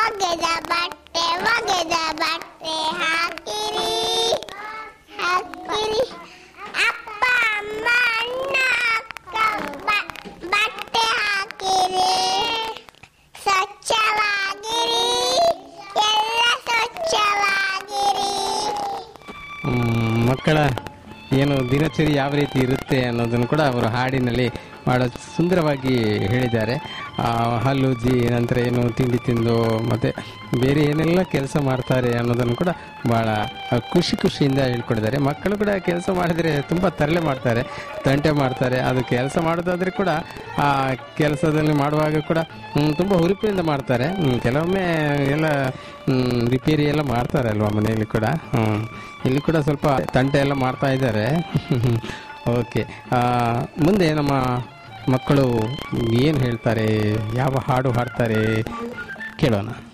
ಒಗೆದ ಬಟ್ಟೆ ಒಗೆದ ಬಟ್ಟೆ ಹಾಕಿರಿ ಹಾಕಿರಿ ಅಪ್ಪ ಅಮ್ಮ ಅಣ್ಣ ಅಕ್ಕ ಬ- ಬಟ್ಟೆ ಹಾಕಿರಿ ಸ್ವಚ್ಛವಾಗಿರಿ ಎಲ್ಲ ಸ್ವಚ್ಛವಾಗಿರಿ ಮ್, ಮಕ್ಕಳ ಏನು ದಿನಚರಿ ಯಾವ ರೀತಿ ಇರುತ್ತೆ ಅನ್ನೋದನ್ನು ಕೂಡ ಅವರು ಹಾಡಿನಲ್ಲಿ ಬಹಳ ಸುಂದರವಾಗಿ ಹೇಳಿದ್ದಾರೆ ಆ, ಹಲ್ಲುಜ್ಜಿ ನಂತರ ಏನು ತಿಂಡಿ ತಿಂದು ಮತ್ತು ಬೇರೆ ಏನೆಲ್ಲ ಕೆಲಸ ಮಾಡ್ತಾರೆ ಅನ್ನೋದನ್ನು ಕೂಡ ಭಾಳ ಖುಷಿ ಖುಷಿಯಿಂದ ಹೇಳ್ಕೊಡಿದ್ದಾರೆ ಮಕ್ಕಳು ಕೂಡ ಕೆಲಸ ಮಾಡಿದರೆ ತುಂಬ ತರಲೆ ಮಾಡ್ತಾರೆ ತಂಟೆ ಮಾಡ್ತಾರೆ ಅದು ಕೆಲಸ ಮಾಡೋದಾದರೆ ಕೂಡ ಆ ಕೆಲಸದಲ್ಲಿ ಮಾಡುವಾಗ ಕೂಡ ಹ್ಮ್, ತುಂಬ ಹುರುಪಿನಿಂದ ಮಾಡ್ತಾರೆ ಹ್ಮ್, ಕೆಲವೊಮ್ಮೆ ಎಲ್ಲ ಹ್ಮ್, ರಿಪೇರಿ ಎಲ್ಲ ಮಾಡ್ತಾರೆ ಅಲ್ವಾ ಮನೆಯಲ್ಲಿ ಕೂಡ ಹ್ಮ್. ಇಲ್ಲಿ ಕೂಡ ಸ್ವಲ್ಪ ತಂಟೆ ಎಲ್ಲ ಮಾಡ್ತಾ ಇದ್ದಾರೆ ಓಕೆ ಮುಂದೆ ನಮ್ಮ ಮಕ್ಕಳು ಏನು ಹೇಳ್ತಾರೆ ಯಾವ ಹಾಡು ಹಾಡ್ತಾರೆ ಕೇಳೋಣ